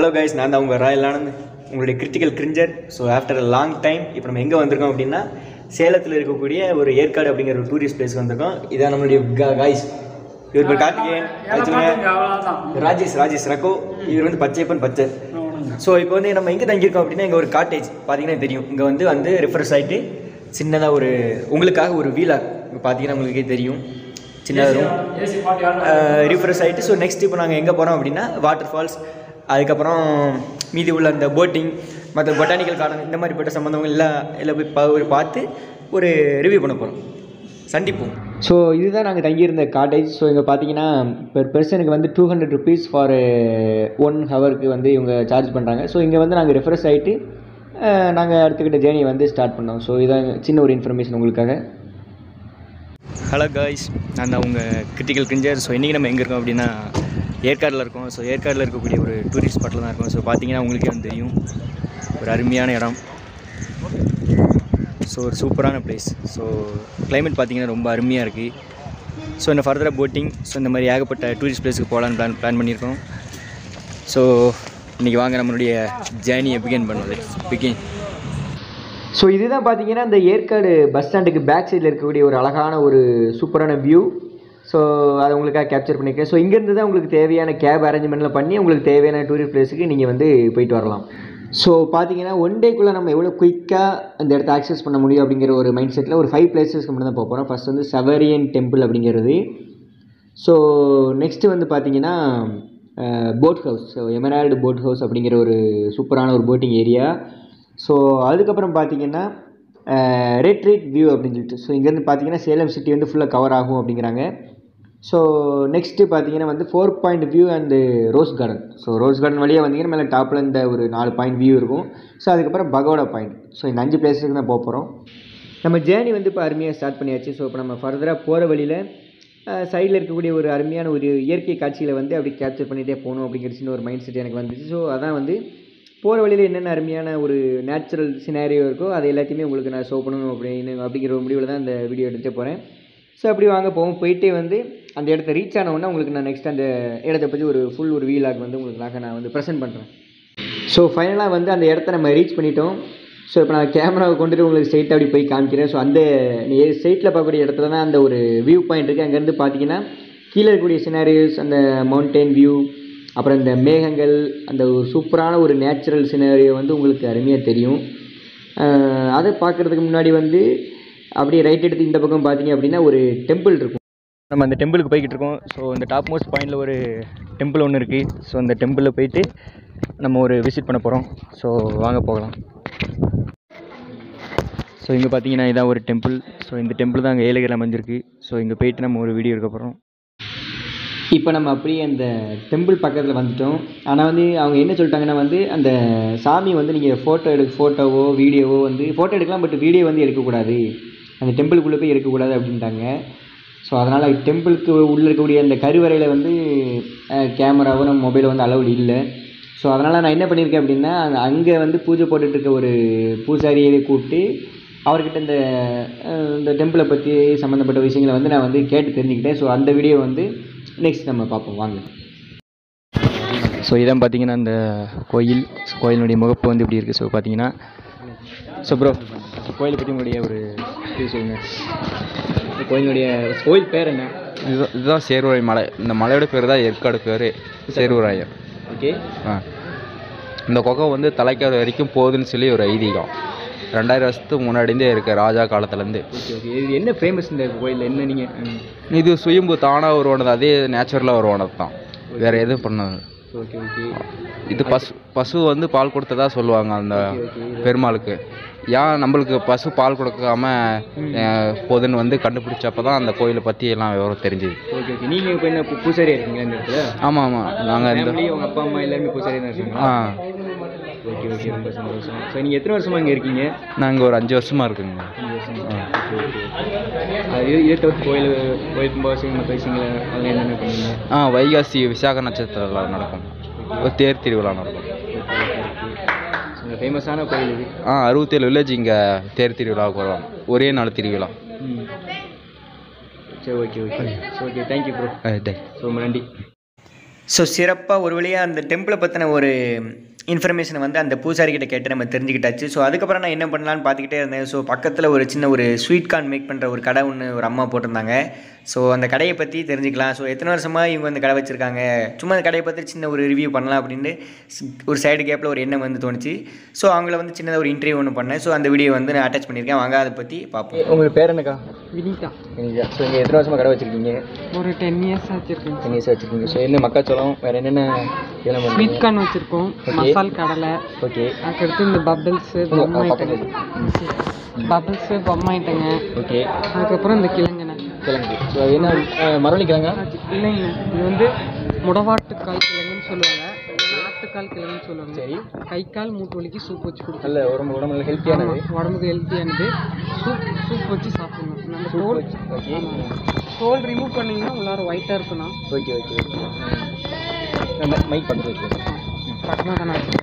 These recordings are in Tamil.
ஹலோ கைஸ் நான் தான் உங்கள் ராயல் ஆனந்த் உங்களுடைய critical cringer so after a long time இப்போ நம்ம எங்கே வந்திருக்கோம் அப்படின்னா சேலத்தில் இருக்கக்கூடிய ஒரு ஏற்காடு அப்படிங்கிற ஒரு டூரிஸ்ட் பிளேஸ் வந்திருக்கோம் இதான் நம்மளுடைய காய்ஸ் இவர் பேர் கார்த்திகேயன் வச்சுங்க ராஜேஷ் ராஜேஷ் ரகோ இவர் வந்து பச்சையப்பன் பச்சை ஸோ இப்போ வந்து நம்ம எங்கே தங்கியிருக்கோம் அப்படின்னா இங்கே ஒரு காட்டேஜ் பார்த்தீங்கன்னா தெரியும் இங்கே வந்து வந்து ரெஃப்ரெஷ் ஆகிட்டு சின்னதாக ஒரு உங்களுக்காக ஒரு வீலாக் இங்கே பார்த்தீங்கன்னா உங்களுக்கே தெரியும் சின்னதாக ரூம் ரிஃப்ரெஷ் ஆகிட்டு ஸோ நெக்ஸ்ட் இப்போ நாங்கள் எங்கே போகிறோம் அப்படின்னா வாட்டர் ஃபால்ஸ் அதுக்கப்புறம் மீதி உள்ள அந்த போட்டிங் மற்ற பொட்டானிக்கல் கார்டன் இந்த மாதிரிப்பட்ட சம்மந்தவங்க எல்லாம் எல்லாம் போய் பா- ஒரு பார்த்து ஒரு ரிவ்யூ பண்ண போகிறோம் சந்திப்போம் ஸோ இதுதான் நாங்கள் தங்கியிருந்த காட்டேஜ் ஸோ இங்கே பார்த்தீங்கன்னா பெர் பெர்சனுக்கு வந்து two hundred rupees for one ஹவருக்கு வந்து இவங்க சார்ஜ் பண்ணுறாங்க ஸோ இங்கே வந்து நாங்கள் ரெஃப்ரெஷ் ஆகிட்டு நாங்கள் அடுத்துக்கிட்ட ஜேர்னியை வந்து ஸ்டார்ட் பண்ணோம் ஸோ இதான் சின்ன ஒரு இன்ஃபர்மேஷன் உங்களுக்காக ஹலோ காய்ஸ் நான் தான் உங்கள் கிரிட்டிக்கல் கிரிஞ்சர் ஸோ இன்றைக்கி நம்ம எங்கே இருக்கோம் அப்படின்னா ஏற்காடில் இருக்கோம் ஸோ ஏற்காடில் இருக்கக்கூடிய ஒரு டூரிஸ்ட் ஸ்பாட்டில் தான் இருக்கோம் ஸோ பார்த்தீங்கன்னா உங்களுக்கே வந்து தெரியும் ஒரு அருமையான இடம் ஸோ ஒரு சூப்பரான பிளேஸ் ஸோ climate பார்த்தீங்கன்னா ரொம்ப அருமையாக இருக்குது ஸோ இந்த ஃபர்தராக போட்டிங் ஸோ இந்த மாதிரி ஏகப்பட்ட டூரிஸ்ட் பிளேஸுக்கு போகலான்னு பிளான் பிளான் பண்ணியிருக்கோம் ஸோ இன்றைக்கி வாங்க நம்மளுடைய ஜேர்னியை பிகின் பண்ணுவது பிகின் ஸோ இதுதான் பார்த்தீங்கன்னா இந்த ஏற்காடு பஸ் ஸ்டாண்டுக்கு பேக் சைடில் இருக்கக்கூடிய ஒரு அழகான ஒரு சூப்பரான வியூ ஸோ அதை உங்களுக்காக கேப்சர் பண்ணியிருக்கேன் ஸோ இங்கேருந்து தான் உங்களுக்கு தேவையான கேப் அரேஞ்ச்மெண்ட்லாம் பண்ணி உங்களுக்கு தேவையான டூரிஸ்ட் பிளேஸுக்கு நீங்கள் வந்து போயிட்டு வரலாம் ஸோ பார்த்தீங்கன்னா ஒன் டேக்குள்ளே நம்ம எவ்வளோ குயிக்காக அந்த இடத்த ஆக்சஸ் பண்ண முடியும் அப்படிங்கிற ஒரு மைண்ட் செட்டில் ஒரு ஃபைவ் பிளேசஸ்க்கு மட்டும் தான் போக போகிறோம் ஃபஸ்ட் வந்து சவரியன் டெம்பிள் அப்படிங்கிறது ஸோ நெக்ஸ்ட்டு வந்து பார்த்தீங்கன்னா boat house so emerald boat house அப்படிங்கிற ஒரு சூப்பரான ஒரு போட்டிங் ஏரியா ஸோ அதுக்கப்புறம் பார்த்தீங்கன்னா ரெட் ரேட் வியூ அப்படின்னு சொல்லிட்டு ஸோ இங்கேருந்து பார்த்தீங்கன்னா சேலம் சிட்டி வந்து ஃபுல்லாக கவர் ஆகும் அப்படிங்கிறாங்க ஸோ நெக்ஸ்ட்டு பார்த்தீங்கன்னா வந்து four point view and rose garden so rose garden வழியாக வந்தீங்கன்னா மேலே டாப்பில் இந்த ஒரு நாலு பாயிண்ட் வியூ இருக்கும் ஸோ அதுக்கப்புறம் பகோடா பாயிண்ட் ஸோ இந்த அஞ்சு பிளேஸுக்கு தான் போக போகிறோம் நம்ம ஜேர்னி வந்து இப்போ அருமையாக ஸ்டார்ட் பண்ணியாச்சு ஸோ இப்போ நம்ம ஃபர்தராக போகிற வழியில் சைடில் இருக்கக்கூடிய ஒரு அருமையான ஒரு இயற்கை காட்சிகளை வந்து அப்படி கேப்சர் பண்ணிகிட்டே போகணும் அப்படிங்கிற சின்ன ஒரு மைண்ட் செட் எனக்கு வந்துச்சு ஸோ அதான் வந்து போகிற வழியில் என்னென்ன அருமையான ஒரு நேச்சுரல் சினாரியோ இருக்கோ அது எல்லாத்தையுமே உங்களுக்கு நான் ஷோ பண்ணணும் அப்படின்னு அப்படிங்கிற ஒரு முடிவில் தான் இந்த வீடியோ எடுத்துகிட்டே போகிறேன் ஸோ அப்படி வாங்க போவோம் போயிட்டே வந்து அந்த இடத்த ரீச் ஆன உடனே உங்களுக்கு நான் நெக்ஸ்ட் அந்த இடத்த பற்றி ஒரு ஃபுல் ஒரு வீலாக் வந்து உங்களுக்காக நான் வந்து ப்ரெசென்ட் பண்ணுறேன் ஸோ ஃபைனலாக வந்து அந்த இடத்த நம்ம ரீச் பண்ணிட்டோம் ஸோ இப்போ நான் கேமராவை கொண்டுட்டு உங்களுக்கு ஸ்ட்ரைட்டாக அப்படி போய் காமிக்கிறேன் ஸோ அந்த ஸ்ட்ரைட்டில் பார்க்கக்கூடிய இடத்துல தான் அந்த ஒரு வியூ பாயிண்ட் இருக்குது அங்கேருந்து பார்த்தீங்கன்னா கீழே இருக்கக்கூடிய சினாரியோஸ் அந்த மவுண்டைன் வியூ அப்புறம் இந்த மேகங்கள் அந்த ஒரு சூப்பரான ஒரு நேச்சுரல் சினாரியோ வந்து உங்களுக்கு அருமையாக தெரியும் அஹ் அதை பார்க்குறதுக்கு முன்னாடி வந்து அப்படியே ரைட் எடுத்து இந்த பக்கம் பார்த்தீங்க அப்படின்னா ஒரு டெம்பிள் இருக்கும் நம்ம அந்த டெம்பிளுக்கு போய்கிட்டு இருக்கோம் ஸோ இந்த டாப் மோஸ்ட் பாயிண்டில் ஒரு டெம்பிள் ஒன்று இருக்குது ஸோ அந்த டெம்பிளில் போயிட்டு நம்ம ஒரு விசிட் பண்ண போகிறோம் ஸோ வாங்க போகலாம் ஸோ இங்கே பார்த்தீங்கன்னா இதான் ஒரு டெம்பிள் ஸோ இந்த டெம்பிள் தான் அங்கே ஏலகிரி அமைஞ்சிருக்கு ஸோ இங்கே போயிட்டு நம்ம ஒரு வீடியோ எடுக்க போகிறோம் இப்போ நம்ம அப்படியே அந்த டெம்பிள் பக்கத்தில் வந்துட்டோம் ஆனால் வந்து அவங்க என்ன சொல்லிட்டாங்கன்னா வந்து அந்த சாமி வந்து நீங்கள் ஃபோட்டோ எடுக்க ஃபோட்டோவோ வீடியோவோ வந்து ஃபோட்டோ எடுக்கலாம் பட் வீடியோ வந்து எடுக்கக்கூடாது அந்த டெம்பிளுக்குள்ளே போய் எடுக்கக்கூடாது அப்படின்ட்டாங்க ஸோ அதனால் டெம்பிளுக்கு உள்ளே இருக்கக்கூடிய அந்த கருவறையில் வந்து கேமராவோ நம்ம மொபைலோ வந்து அலௌடு இல்லை ஸோ அதனால் நான் என்ன பண்ணியிருக்கேன் அப்படின்னா அங்கே வந்து பூஜை போட்டுட்டு இருக்க ஒரு பூசாரியை கூப்பிட்டு அவர்கிட்ட இந்த அஹ், இந்த டெம்பிளை பற்றி சம்மந்தப்பட்ட விஷயங்களை வந்து நான் வந்து கேட்டு தெரிஞ்சுக்கிட்டேன் ஸோ அந்த வீடியோ வந்து நெக்ஸ்ட் நம்ம பார்ப்போம் வாங்க ஸோ இதான் பார்த்தீங்கன்னா அந்த கோயில் கோயிலினுடைய முகப்பு வந்து இப்படி இருக்குது ஸோ பார்த்தீங்கன்னா ஸோ ப்ரோ கோயிலை பற்றி உங்களுடைய ஒரு இது சொல்லுங்கள் இந்த கோயிலுடைய கோயில் பேர் என்ன இதுதான் இதுதான் சேர்வரை மலை இந்த மலையோட பேர் தான் ஏற்காடு பேர் சேர்வராயர் ஓகே ஆ இந்த குகை வந்து தலைக்காடு வரைக்கும் போகுதுன்னு சொல்லி ஒரு ஐதீகம் ரெண்டாயிரம் வருஷத்துக்கு முன்னாடிந்தே இருக்கு ராஜா காலத்துலேருந்து ஓகே ஓகே இது என்ன ஃபேமஸ் இந்த கோயிலில் என்ன நீங்கள் இது சுயம்பு தானாக உருவானது அதே நேச்சுரலாக உருவானது தான் வேறு எதுவும் பண்ணது ஓகே ஓகே இது பசு பசு வந்து பால் கொடுத்ததா சொல்லுவாங்க அந்த ஓகே பெருமாளுக்கு ஏன் நம்மளுக்கு பசு பால் கொடுக்காம அஹ், போகுதுன்னு வந்து கண்டுபிடிச்சப்ப தான் அந்த கோயிலை பற்றி எல்லாம் விவரம் தெரிஞ்சுது ஓகே ஓகே நீங்கள் இப்போ என்ன பூ- பூசாரியா இருக்கீங்களா இந்த இடத்துல ஆமாம் ஆமாம் நாங்கள் இந்த ஃபேமிலி உங்கள் அப்பா அம்மா எல்லாருமே பூசாரியா தான் இருக்காங்களா ஆ ஓகே ஓகே ரொம்ப சந்தோஷம் ஸோ நீங்கள் எத்தனை வருஷமா இங்கே இருக்கீங்க நாங்கள் ஒரு அஞ்சு வருஷமாக இருக்குங்க அஞ்சு வருஷமா ஓகே ஓகே அது இது இதை தவிர்த்து கோயில் கோயில் கும்பாபிஷேகம் மற்ற விஷயங்களை அதெல்லாம் என்னென்ன பண்ணுவீங்க ஆ வைகாசி விசாக நட்சத்திரம் நடக்கும் ஒரு தேர் திருவிழா நடக்கும் ஸோ ஃபேமஸான கோயில் இது ஆ அறுபத்தேழு வில்லேஜ் இங்கே தேர் திருவிழாவுக்கு வருவாங்க ஒரே நாள் திருவிழா ம் சரி okay okay so okay thank you bro ஆ, டே ஸோ ரொம்ப நன்றி ஸோ சிறப்பாக ஒரு வழியாக அந்த டெம்பிளை பற்றின ஒரு இன்ஃபர்மேஷனை வந்து அந்த பூசாரி கிட்ட கேட்டு நம்ம தெரிஞ்சுக்கிட்டாச்சு ஸோ அதுக்கப்புறம் நான் என்ன பண்ணலான்னு பார்த்துக்கிட்டே இருந்தேன் ஸோ பக்கத்தில் ஒரு சின்ன ஒரு ஸ்வீட் கார்ன் மேக் பண்ணுற ஒரு கடை ஒன்று ஒரு அம்மா போட்டிருந்தாங்க ஸோ அந்த கடையை பற்றி தெரிஞ்சுக்கலாம் ஸோ எத்தனை வருஷமாக இவங்க அந்த கடை வச்சுருக்காங்க சும்மா அந்த கடையை பற்றி சின்ன ஒரு ரிவ்யூ பண்ணலாம் அப்படின்னு ஸ்- ஒரு சைடு கேப்பில் ஒரு எண்ணம் வந்து தோணுச்சு ஸோ அவங்கள வந்து சின்னதாக ஒரு இன்டர்வியூ ஒன்று பண்ணேன் ஸோ அந்த வீடியோ வந்து நான் அட்டாச் பண்ணியிருக்கேன் வாங்க அதை பற்றி பார்ப்போம் உங்களுக்கு பேர் என்னக்கா வினிதா ஸோ இங்கே எத்தனை வருஷமாக கடை வச்சுருக்கீங்க ஒரு டென் இயர்ஸ் வச்சிருக்கேன் தண்ணி வச்சுருக்கீங்க ஸோ என்ன மக்காச்சோளம் வேறு என்னென்ன இதெல்லாம் ஸ்வீட் கார்ன் வச்சிருக்கோம் மசால் கடலை ஓகே அதுக்கடுத்து இந்த பபிள்ஸு பொம்மை ஐட்டங்க பபிள்ஸு பொம்மை ஐட்டங்க ஓகே அதுக்கப்புறம் இந்த கிழங்கனை கிழங்கு ஸோ அது என்ன மரவள்ளி கிழங்கா அது இல்லைங்க இது வந்து முடவாட்டுக்கால் கிழங்குன்னு சொல்லுவாங்க நாட்டுக்கால் கிழங்குன்னு சொல்லுவாங்க சரி கை கால் மூட்டு வலிக்கு சூப் வச்சு கொடுத்தாங்க நல்ல உடம்பு உடம்பு நல்ல ஹெல்த்தியானது உடம்புக்கு ஹெல்த்தியானது சூப் சூப் வச்சு சாப்பிடணும் நம்ம தோல் ஓகே தோல் ரிமூவ் பண்ணீங்கன்னா உள்ளார ஒயிட்டாக இருக்கணும் ஓகே ஓகே மைக் பக்கத்தில் இருக்கு பக்கமாக தானே இருக்கு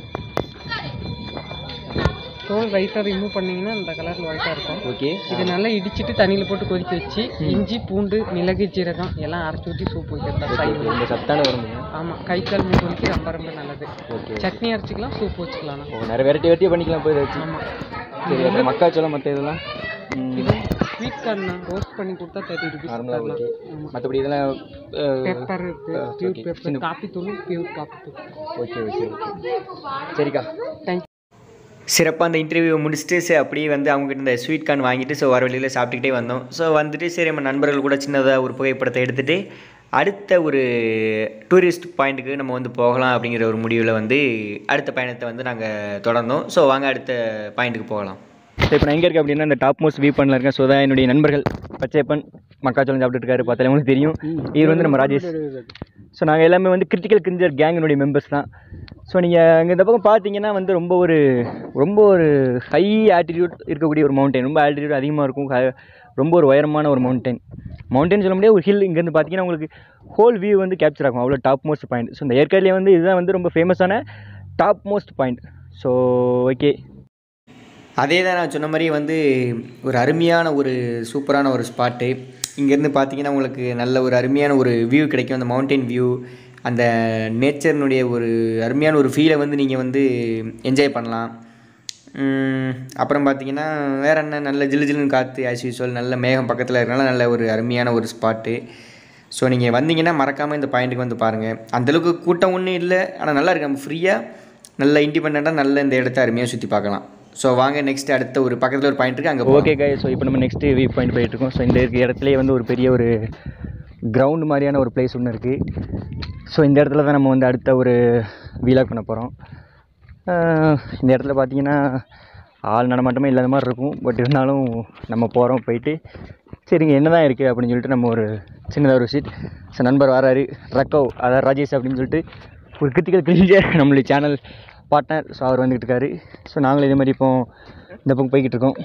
தோல் லைட்டாக ரிமூவ் பண்ணீங்கன்னா இந்த கலரில் ஒயிட்டாக இருக்கும் ஓகே இது நல்லா இடிச்சிட்டு தண்ணியில் போட்டு கொதிக்க வச்சு இஞ்சி பூண்டு மிளகு ஜீரகம் எல்லாம் அரைச்சி ஊற்றி சூப் வைக்கிறதா சைவம் இந்த சத்தான உடம்பு ஆமாம் கை கால் மூட்டு வலிக்கு ரொம்ப ரொம்ப நல்லது ஓகே சட்னி அரைச்சிக்கலாம் சூப் வச்சுக்கலாம் ஓ நிறைய வெரைட்டி வெரைட்டியாக பண்ணிக்கலாம் போய் வச்சு ஆமாம் சரி அப்புறம் மக்காச்சோளம் மற்ற இதெல்லாம் இது ஸ்வீட் கார்ன் ரோஸ்ட் பண்ணி கொடுத்தா தேர்ட்டி ருபீஸ் நார்மலாக ஓகே மற்றபடி இதெல்லாம் பெப்பர் இருக்கு பியூர் okay. பெப்பர் காப்பி தூள் பியூர் காப்பி தூள் ஓகே ஓகே ஓகே சரிக்கா தேங்க்யூ சிறப்பாக அந்த இன்டர்வியூ முடிச்சுட்டு சரி அப்படியே வந்து அவங்ககிட்ட இந்த ஸ்வீட் கார்ன் வாங்கிட்டு ஸோ வர வழியில் சாப்பிட்டுக்கிட்டே வந்தோம் ஸோ வந்துட்டு சரி நம்ம நண்பர்கள் கூட சின்னதாக ஒரு புகைப்படத்தை எடுத்துகிட்டு அடுத்த ஒரு டூரிஸ்ட் பாயிண்ட்டுக்கு நம்ம வந்து போகலாம் அப்படிங்கிற ஒரு முடிவில் வந்து அடுத்த பயணத்தை வந்து நாங்கள் தொடர்ந்தோம் ஸோ வாங்க அடுத்த பாயிண்ட்டுக்கு போகலாம் ஸோ இப்போ நான் எங்கே இருக்கேன் அப்படின்னா இந்த டாப் மோஸ்ட் வியூ பண்ணல இருக்கேன் ஸோ தான் என்னுடைய நண்பர்கள் பச்சையப்பன் மக்காச்சோளம் சாப்பிட்டுட்டு இருக்காரு பார்த்தாலே உங்களுக்கு தெரியும் இவர் வந்து நம்ம ராஜேஷ் ஸோ நாங்கள் எல்லாமே வந்து கிரிட்டிக்கல் கிரிஞ்சர் கேங்கினுடைய மெம்பர்ஸ் தான் ஸோ நீங்கள் அங்கே இந்த பக்கம் பார்த்தீங்கன்னா வந்து ரொம்ப ஒரு ரொம்ப ஒரு ஹை ஆட்டிடியூட் இருக்கக்கூடிய ஒரு மவுண்டைன் ரொம்ப ஆல்டிடியூட் அதிகமாக இருக்கும் ஹ- ரொம்ப ஒரு உயரமான ஒரு மவுண்டைன் மவுண்டைன் சொல்ல முடியாது ஒரு ஹில் இங்கேருந்து பார்த்தீங்கன்னா உங்களுக்கு ஹோல் வியூ வந்து கேப்சர் ஆகும் அவ்வளோ டாப் மோஸ்ட் பாயிண்ட் ஸோ இந்த ஏற்காட்லேயே வந்து இதுதான் வந்து ரொம்ப ஃபேமஸான top most point so okay அதே தான் நான் சொன்ன மாதிரி வந்து ஒரு அருமையான ஒரு சூப்பரான ஒரு ஸ்பாட்டு இங்கேருந்து பார்த்தீங்கன்னா உங்களுக்கு நல்ல ஒரு அருமையான ஒரு வியூ கிடைக்கும் அந்த மவுண்டைன் வியூ அந்த நேச்சர்னுடைய ஒரு அருமையான ஒரு ஃபீலை வந்து நீங்கள் வந்து என்ஜாய் பண்ணலாம் உம், அப்புறம் பார்த்தீங்கன்னா வேறு என்ன நல்ல ஜிலு ஜிலுன்னு காற்று ஆஸ் யூஸ்வல் நல்ல மேகம் பக்கத்தில் இருக்கனால நல்ல ஒரு அருமையான ஒரு ஸ்பாட்டு ஸோ நீங்கள் வந்தீங்கன்னா மறக்காமல் இந்த பாயிண்ட்டுக்கு வந்து பாருங்கள் அந்தளவுக்கு கூட்டம் ஒன்றும் இல்லை ஆனால் நல்லா இருக்கு நம்ம ஃப்ரீயாக நல்ல இண்டிபெண்ட்டாக நல்ல இந்த இடத்த அருமையாக சுற்றி பார்க்கலாம் ஸோ வாங்க நெக்ஸ்ட் அடுத்த ஒரு பக்கத்தில் ஒரு பாயிண்ட் இருக்குது அங்கே ஓகே கை ஸோ இப்போ நம்ம நெக்ஸ்ட் வியூ பாயிண்ட் போயிட்டு இருக்கோம் ஸோ இந்த இருக்க இடத்துலேயே வந்து ஒரு பெரிய ஒரு கிரவுண்ட் மாதிரியான ஒரு பிளேஸ் ஒன்று இருக்குது ஸோ இந்த இடத்துல தான் நம்ம வந்து அடுத்த ஒரு வீலாக் பண்ண போகிறோம் இந்த இடத்துல பார்த்தீங்கன்னா ஆள் நடமாட்டமே இல்லாத மாதிரி இருக்கும் பட் இருந்தாலும் நம்ம போகிறோம் போயிட்டு சரிங்க என்ன தான் இருக்குது அப்படின்னு சொல்லிட்டு நம்ம ஒரு சின்னதாக ஒரு சீட் ஸோ நண்பர் வராரு ரக்கோ அதாவது ராஜேஷ் அப்படின்னு சொல்லிட்டு ஒரு கிரிட்டிக்கல் கிளிஞ்சர் நம்மளுடைய சேனல் பார்ட்னர் ஸோ அவர் வந்துக்கிட்டு இருக்காரு ஸோ நாங்களும் இதே மாதிரி இப்போ இந்த பக்கம் போய்கிட்டு இருக்கோம்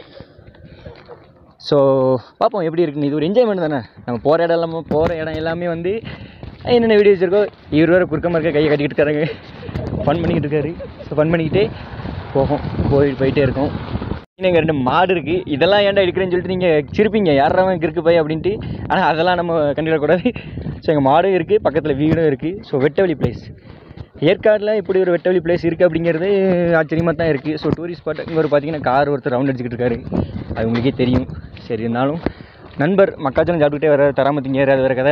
ஸோ பார்ப்போம் எப்படி இருக்குன்னு இது ஒரு என்ஜாய்மெண்ட் தானே நம்ம போகிற இடம் எல்லாமே போகிற இடம் எல்லாமே வந்து என்னென்ன வீடியோஸ் இருக்கோ இவர் வேறு குறுக்கமாக இருக்க கையை கட்டிக்கிட்டு இருக்காருங்க ஃபன் பண்ணிக்கிட்டு இருக்காரு ஸோ ஃபன் பண்ணிக்கிட்டே போகும் போயிட்டு போயிட்டே இருக்கோம் இங்கே ரெண்டு மாடு இருக்குது இதெல்லாம் ஏன்டா எடுக்கிறேன்னு சொல்லிட்டு நீங்கள் சிரிப்பீங்க யாராவது இருக்கு போய் அப்படின்ட்டு ஆனால் அதெல்லாம் நம்ம கண்டுவிடக்கூடாது ஸோ எங்கள் மாடும் இருக்குது பக்கத்தில் வீடும் இருக்குது ஸோ வெட்டவெளி பிளேஸ் ஏற்காடில் இப்படி ஒரு வெட்டவெளி பிளேஸ் இருக்குது அப்படிங்கிறது ஆச்சரியமாக தான் இருக்குது ஸோ டூரிஸ்ட் ஸ்பாட் இங்கே ஒரு பார்த்தீங்கன்னா கார் ஒருத்தர் ரவுண்ட் அடிச்சுக்கிட்டு இருக்காரு அது உங்களுக்கே தெரியும் சரி இருந்தாலும் நண்பர் மக்காச்சலம் சாப்பிட்டுக்கிட்டே வர தராம திங்காரு அது வேறு கதை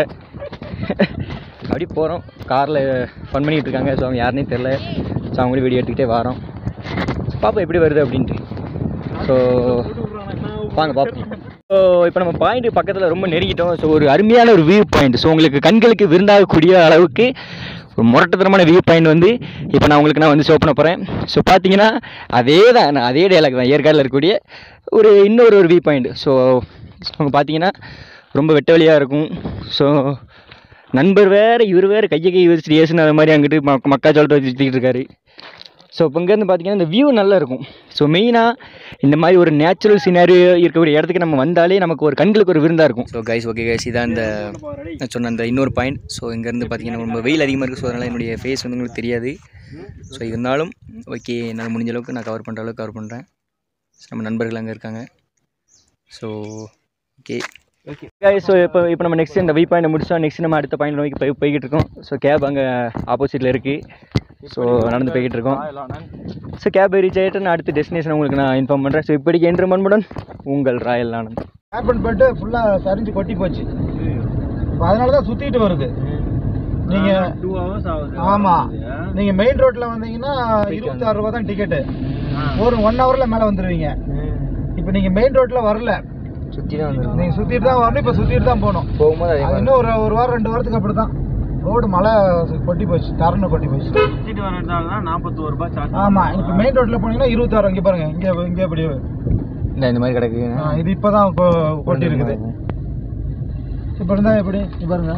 அப்படி போகிறோம் காரில் ஃபன் பண்ணிகிட்டு இருக்காங்க ஸோ அவங்க யாருனே தெரில ஸோ அவங்களும் வீடியோ எடுத்துக்கிட்டே வரோம் பார்ப்போம் எப்படி வருது அப்படின்ட்டு ஸோ வாங்க பார்ப்போம் ஸோ இப்போ நம்ம பாயிண்ட் பக்கத்தில் ரொம்ப நெருங்கிட்டோம் ஸோ ஒரு அருமையான ஒரு வியூ பாயிண்ட் ஸோ உங்களுக்கு கண்களுக்கு விருந்தாகக்கூடிய அளவுக்கு ஒரு முரட்டுத்தனமான வியூ பாயிண்ட் வந்து இப்போ நான் உங்களுக்கு நான் வந்து ஷோ பண்ண போகிறேன் ஸோ பார்த்தீங்கன்னா அதே தான் நான் அதே டேலாக் தான் ஏற்காடில் இருக்கக்கூடிய ஒரு இன்னொரு ஒரு வியூ பாயிண்ட் ஸோ அவங்க பார்த்தீங்கன்னா ரொம்ப வெட்ட வெளியாக இருக்கும் ஸோ நண்பர் வேறு இவர் வேறு கையை கை வச்சுட்டு ஏசுன அது மாதிரி அங்கிட்டு மக் மக்காச்சோளத்தை வச்சு சுற்றிக்கிட்டு இருக்காரு ஸோ இப்போ இங்கேருந்து பார்த்தீங்கன்னா இந்த வியூ நல்லா இருக்கும் ஸோ மெயினாக இந்த மாதிரி ஒரு நேச்சுரல் சினாரி இருக்கக்கூடிய இடத்துக்கு நம்ம வந்தாலே நமக்கு ஒரு கண்களுக்கு ஒரு விருந்தாக இருக்கும் ஸோ கைஸ் ஓகே கைஸ் இதான் இந்த நான் சொன்ன அந்த இன்னொரு பாயிண்ட் ஸோ இங்கேருந்து பார்த்தீங்கன்னா ரொம்ப வெயில் அதிகமாக இருக்குது ஸோ அதனால் என்னுடைய ஃபேஸ் வந்து உங்களுக்கு தெரியாது ஸோ இருந்தாலும் ஓகே என்னால் முடிஞ்ச அளவுக்கு நான் கவர் பண்ணுற அளவுக்கு கவர் பண்ணுறேன் நம்ம நண்பர்கள் அங்கே இருக்காங்க ஸோ ஓகே ஓகே ஸோ இப்போ இப்போ நம்ம நெக்ஸ்ட் இந்த வை பாயிண்ட் முடிச்சோம் நெக்ஸ்ட் நம்ம அடுத்த பாயிண்ட் நோக்கி போய் போய்கிட்டு இருக்கோம் ஸோ கேப் அங்கே ஆப்போசிட்டில் இருக்குது ஸோ நடந்து போய்கிட்டு இருக்கோம் ஸோ கேப் ரீச் ஆகிட்டு நான் அடுத்த டெஸ்டினேஷன் உங்களுக்கு நான் இன்ஃபார்ம் பண்ணுறேன் ஸோ இப்படிக்கு என்று மண்புடன் உங்கள் ராயல் ஆனந்த் ஹேப்பன் பண்ணிட்டு ஃபுல்லாக சரிஞ்சு கொட்டி போச்சு இப்போ அதனால தான் சுற்றிட்டு வருது நீங்கள் டூ ஹவர்ஸ் ஆகுது ஆமாம் நீங்கள் மெயின் ரோட்டில் வந்தீங்கன்னா இருபத்தாறு ரூபா தான் டிக்கெட்டு ஒரு ஒன் ஹவரில் மேலே வந்துடுவீங்க இப்போ நீங்கள் மெயின் ரோட்டில் வரல சுற்றி தான் வந்துடும் நீங்கள் சுற்றிட்டு தான் வரணும் இப்போ சுற்றிட்டு தான் போகணும் போகும்போது அதே அது மாதிரி இன்னும் ஒரு ஒரு வாரம் ரெண்டு வாரத்துக்கு அப்படி தான் ரோடு மழை கொட்டி போச்சு தரணும் கொட்டி போச்சு சுற்றிட்டு வரதால தான் நாற்பத்தோரு ரூபாய் சார்ஜ் ஆமாம் இப்போ மெயின் ரோட்டில் போனீங்கன்னா இருபத்தாறு இங்கே பாருங்க இங்கே இங்கே இப்படி இந்த இந்த மாதிரி கிடக்கு ஆ, இது இப்போ தான் கொட்டி இருக்குது இப்போ இருந்தால் எப்படி இங்க பாருங்க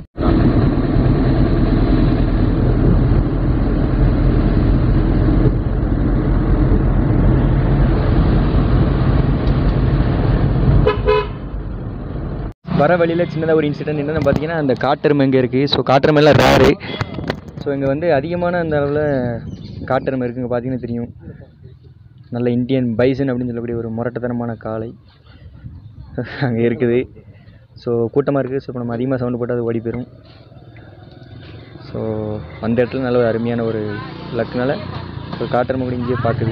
வர வழியில் சின்னதாக ஒரு இன்சிடென்ட் என்னென்னு பார்த்தீங்கன்னா அந்த காட்டெருமை இங்கே இருக்குது ஸோ காட்டெருமைலாம் ரேரு ஸோ இங்கே வந்து அதிகமான அந்த அளவில் காட்டெருமை இருக்குங்க பார்த்தீங்கன்னா தெரியும் நல்ல இந்தியன் பைசன் அப்படின்னு சொல்லக்கூடிய ஒரு முரட்டுத்தனமான காளை அங்கே இருக்குது ஸோ கூட்டமாக இருக்குது ஸோ இப்போ நம்ம அதிகமாக சவுண்டு போட்டு அது ஓடி போயிடும் ஸோ அந்த இடத்துல நல்ல ஒரு அருமையான ஒரு லக்குனால ஸோ காட்டெருமை கூட இங்கேயே பார்க்குது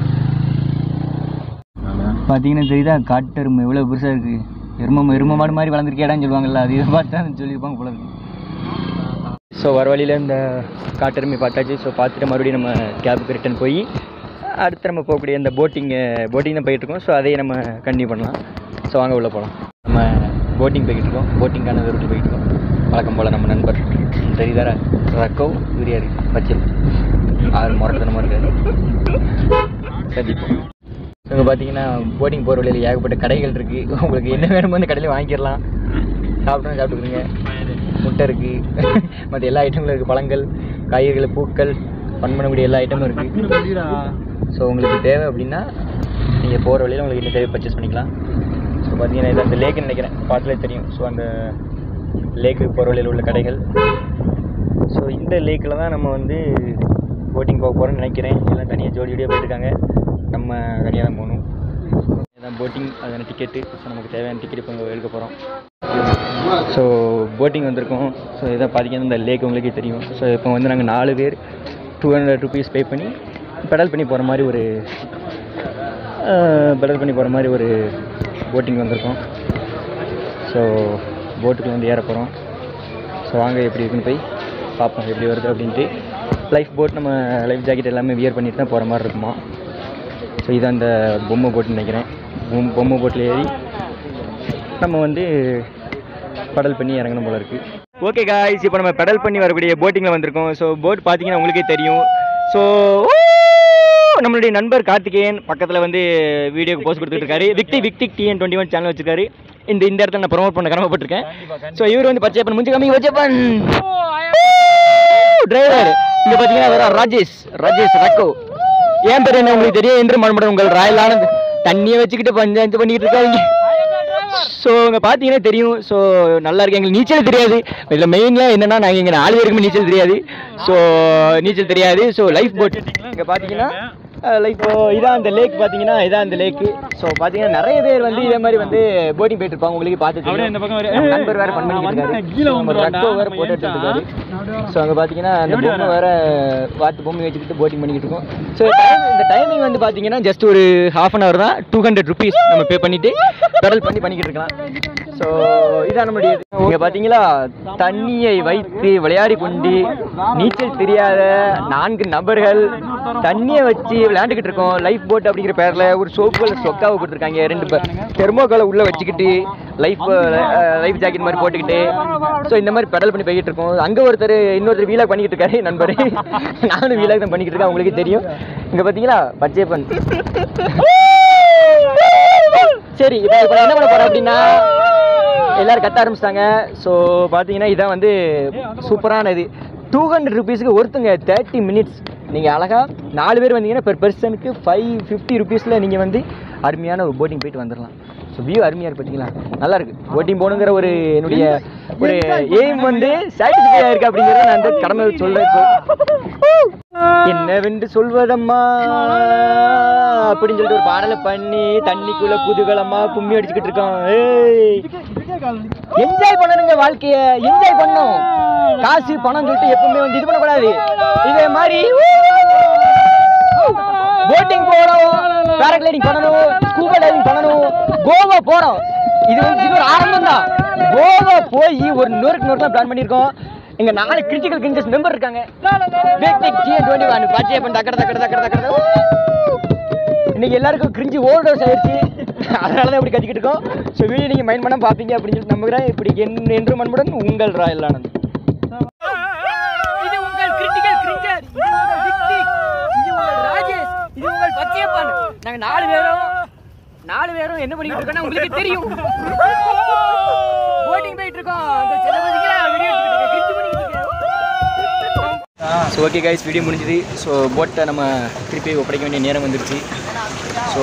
பார்த்தீங்கன்னா தெரியுதா காட்டெருமை எவ்வளோ பெருசாக இருக்குது எரும எரும மாடு மாதிரி வளர்ந்துருக்கேடான்னு சொல்லுவாங்கல்ல அது இதை பார்த்தா சொல்லியிருப்பாங்க போல இருக்கு ஸோ வர வழியில் இந்த காட்டெருமை பார்த்தாச்சு ஸோ பார்த்துட்டு மறுபடியும் நம்ம கேபுக்கு ரிட்டர்ன் போய் அடுத்து நம்ம போகக்கூடிய இந்த போட்டிங்கு போட்டிங் தான் போயிட்டுருக்கோம் ஸோ அதையே நம்ம கண்டினியூ பண்ணலாம் ஸோ வாங்க உள்ளே போகலாம் நம்ம போட்டிங் போய்கிட்டு இருக்கோம் போட்டிங்கான ரூட்டில் போயிட்டு இருக்கோம் வழக்கம் போல் நம்ம நண்பர் தெரியுதாரா ரக்கோ யூரியாரி பச்சல் ஆறு முரட்டத்தனமாக இருக்காது சந்திப்போம் ஸோ இங்கே பார்த்தீங்கன்னா போட்டிங் போகிற வழியில் ஏகப்பட்ட கடைகள் இருக்குது உங்களுக்கு என்ன வேணுமோ அந்த கடையில் வாங்கிடலாம் சாப்பிட்டோம் சாப்பிட்டுக்கிறீங்க முட்டை இருக்குது மற்ற எல்லா ஐட்டங்களும் இருக்குது பழங்கள் காய்கறிகள் பூக்கள் பண் பண்ணக்கூடிய எல்லா ஐட்டமும் இருக்குது ஸோ உங்களுக்கு தேவை அப்படின்னா நீங்கள் போகிற வழியில் உங்களுக்கு என்ன தேவை பர்ச்சேஸ் பண்ணிக்கலாம் ஸோ பார்த்தீங்கன்னா இது அந்த லேக்குன்னு நினைக்கிறேன் பார்த்தாலே தெரியும் ஸோ அந்த லேக்குக்கு போகிற வழியில் உள்ள கடைகள் ஸோ இந்த லேக்கில் தான் நம்ம வந்து போட்டிங் போக போகிறோம்னு நினைக்கிறேன் எல்லாம் தனியாக ஜோடி ஜோடியாக போயிட்டுருக்காங்க நம்ம தனியாக தான் போகணும் இதுதான் போட்டிங் அதான டிக்கெட்டு ஸோ நமக்கு தேவையான டிக்கெட் இப்போ இங்கே எடுக்க போகிறோம் ஸோ போட்டிங் வந்திருக்கோம் ஸோ இதை பார்த்தீங்கன்னா இந்த லேக் உங்களுக்கே தெரியும் ஸோ இப்போ வந்து நாங்கள் நாலு பேர் டூ ஹண்ட்ரட் ருபீஸ் பே பண்ணி பெடல் பண்ணி போகிற மாதிரி ஒரு பெடல் பண்ணி போகிற மாதிரி ஒரு போட்டிங் வந்திருக்கோம் ஸோ போட்டுக்கு வந்து ஏற போகிறோம் ஸோ வாங்க எப்படி இருக்குன்னு போய் பார்ப்போம் எப்படி வருது அப்படின்ட்டு லைஃப் போட் நம்ம லைஃப் ஜாக்கெட் எல்லாமே வியர் பண்ணிட்டு தான் போகிற மாதிரி இருக்குமா ஸோ இதான் அந்த பொம்மை போட்டுன்னு நினைக்கிறேன் பொம் பொம்மை போட்டில் ஏறி நம்ம வந்து படல் பண்ணி இறங்கணும் போல இருக்குது ஓகே காய்ஸ் இப்போ நம்ம பெடல் பண்ணி வரக்கூடிய போட்டிங்கில் வந்திருக்கோம் ஸோ போட் பார்த்தீங்கன்னா உங்களுக்கே தெரியும் ஸோ நம்மளுடைய நண்பர் கார்த்திகேயன் பக்கத்தில் வந்து வீடியோக்கு போஸ்ட் கொடுத்துட்டு இருக்காரு விக்டி விக்டிக் டிஎன் டுவெண்ட்டி ஒன் சேனல் வச்சிருக்காரு இந்த இந்த இடத்துல நான் ப்ரொமோட் பண்ண கடமைப்பட்டிருக்கேன் ஸோ இவர் வந்து பச்சையப்பன் முஞ்சி கம்மி வச்சப்பன் டிரைவர் இங்க பாத்தீங்கன்னா வேற ராஜேஷ் ராஜேஷ் ரக்கோ ஏன் பேர் என்ன உங்களுக்கு தெரியும் என்று மண்படம் உங்கள் ராயல் ஆனந்த் தண்ணியை வச்சுக்கிட்டு பஞ்சாயத்து பண்ணிட்டு இருக்காங்க ஸோ இங்கே பார்த்தீங்கன்னா தெரியும் ஸோ நல்லா இருக்கு எங்களுக்கு நீச்சல் தெரியாது இதில் மெயினில் என்னன்னா நாங்கள் இங்கே நாலு பேருக்குமே நீச்சல் தெரியாது ஸோ நீச்சல் தெரியாது ஸோ லைஃப் போட் இங்கே பார்த்தீங்கன்னா லைஃப் இதான் அந்த லேக் பார்த்தீங்கன்னா இதான் அந்த லேக்கு ஸோ பார்த்தீங்கன்னா நிறைய பேர் வந்து இதே மாதிரி வந்து போட்டிங் போயிட்டு இருப்பாங்க உங்களுக்கு பார்த்து தெரியும். இந்த பக்கம் வரு. நம்ம நண்பர் வேற பண்ணி இருக்காரு கீழே நம்ம வந்துருவான்டா. ரக்கோ வேற நம்ம போட்டோ ஏன்டா? எடுத்துருக்காரு ஸோ அங்கே பார்த்தீங்கன்னா அந்த பொம்மை வேற பார்த்து பொம்மை வச்சுக்கிட்டு போட்டிங் பண்ணிக்கிட்டு இருக்கோம் ஸோ இந்த டைமிங் வந்து பார்த்தீங்கன்னா ஜஸ்ட் ஒரு ஹாஃப் அன் ஹவர் தான் டூ ஹண்ட்ரட் ருபீஸ் நம்ம பே பண்ணிட்டு பெடல் பண்ணி பண்ணிக்கிட்டு இருக்கலாம் ஸோ இதான் நம்மளுடைய இங்கே பார்த்தீங்களா தண்ணியை வைத்து விளையாடி கொண்டு நீச்சல் தெரியாத நான்கு நபர்கள் தண்ணியை வச்சு விளையாண்டுக்கிட்டு இருக்கோம் லைஃப் போட் அப்படிங்கிற பேரில் ஒரு சோப்புகள் சொக்காவை கொடுத்துருக்காங்க ரெண்டு தெர்மோக்காலை உள்ளே வச்சுக்கிட்டு லைஃப் லைஃப் ஜாக்கெட் மாதிரி போட்டுக்கிட்டு ஸோ இந்த மாதிரி பெடல் பண்ணி போய்கிட்டு இருக்கோம் அங்கே ஒருத்தர் இன்னொருத்தர் வீலாக் பண்ணிக்கிட்டு இருக்காரு நண்பர் நானும் வீலாக் தான் பண்ணிக்கிட்டு இருக்கேன் உங்களுக்கு தெரியும் இங்கே பார்த்தீங்களா பச்சையப்பன் சரி இப்போ இப்போ என்ன பண்ண போகிறோம் அப்படின்னா எல்லாரும் கத்த ஆரம்பிச்சிட்டாங்க ஸோ பார்த்தீங்கன்னா இதான் வந்து சூப்பரான இது டூ ஹண்ட்ரட் ருபீஸுக்கு ஒருத்தங்க தேர்ட்டி மினிட்ஸ் நீங்கள் அழகாக நாலு பேர் வந்தீங்கன்னா பெர் பர்சனுக்கு ஃபைவ் ஃபிஃப்டி ருபீஸில் நீங்கள் வந்து அருமையான ஒரு போட்டிங் போயிட்டு வந்துடலாம் ஸோ வியூ அருமையாக இருக்கு பார்த்தீங்களா நல்லா இருக்கு போட்டிங் போகணுங்கிற ஒரு என்னுடைய ஒரு எய்ம் வந்து சாட்டிஸ்ஃபை ஆயிருக்கு அப்படிங்கிறத நான் வந்து கடமை சொல்கிறேன் என்னவென்று சொல்வதம்மா அப்படின்னு சொல்லிட்டு ஒரு பாடலை பண்ணி தண்ணிக்குள்ள குதூகலமா கும்மி அடிச்சுக்கிட்டு இருக்கோம் என்ஜாய் பண்ணணுங்க வாழ்க்கைய என்ஜாய் பண்ணணும் காசு பணம் சொல்லிட்டு எப்பவுமே வந்து இது பண்ணக்கூடாது இதே மாதிரி போட்டிங் போகணும் பேராகிளைடிங் பண்ணணும் ஸ்கூபா டைவிங் பண்ணணும் கோவா போறோம் இது வந்து இது ஒரு ஆரம்பம் தான் கோவா போய் ஒரு நொறுக்கு நொறுக்கு பிளான் பண்ணியிருக்கோம் இங்க நாலு கிரிட்டிக்கல் கிஞ்சஸ் மெம்பர் இருக்காங்க பேக்டிக் ஜிஎன் டுவெண்ட்டி ஒன் பச்சை பண்ண தக்கட தக்கட தக்கட தக்கட இன்னைக்கு எல்லாருக்கும் கிரிஞ்சி ஓவர் டோஸ் ஆயிடுச்சு அதனால தான் இப்படி கத்திக்கிட்டு இருக்கோம் ஸோ வீடியோ நீங்கள் மைண்ட் பண்ண பார்ப்பீங்க அப்படின்னு சொல்லிட்டு நம்புகிறேன் இப்படி என் என்று மண்புடன் உங்கள் ராயல் ஆனந்த் இது உங்கள் கிரிட்டிக்கல் கிரிஞ்சர் இது உங்கள் விக்டிக் இது உங்கள் ராஜேஷ் இது உங்கள் பச்சையப்பன் நாங்க நாலு பேரும் நாலு பேரும் என்ன பண்ணிட்டு இருக்கோம்னா உங்களுக்கு தெரியும் போட்டிங் போயிட்டு இருக்கோம் இந்த சிலபதிக்கு வீடியோ எடுத்துக்கிட்டு இருக்கேன் கிரிஞ்சு பண்ணிட்டு இருக்கேன் ஸோ ஓகே கைஸ் வீடியோ முடிஞ்சுது ஸோ போட்டை நம்ம திருப்பி ஒப்படைக்க வேண்டிய நேரம் வந்துருச்சு ஸோ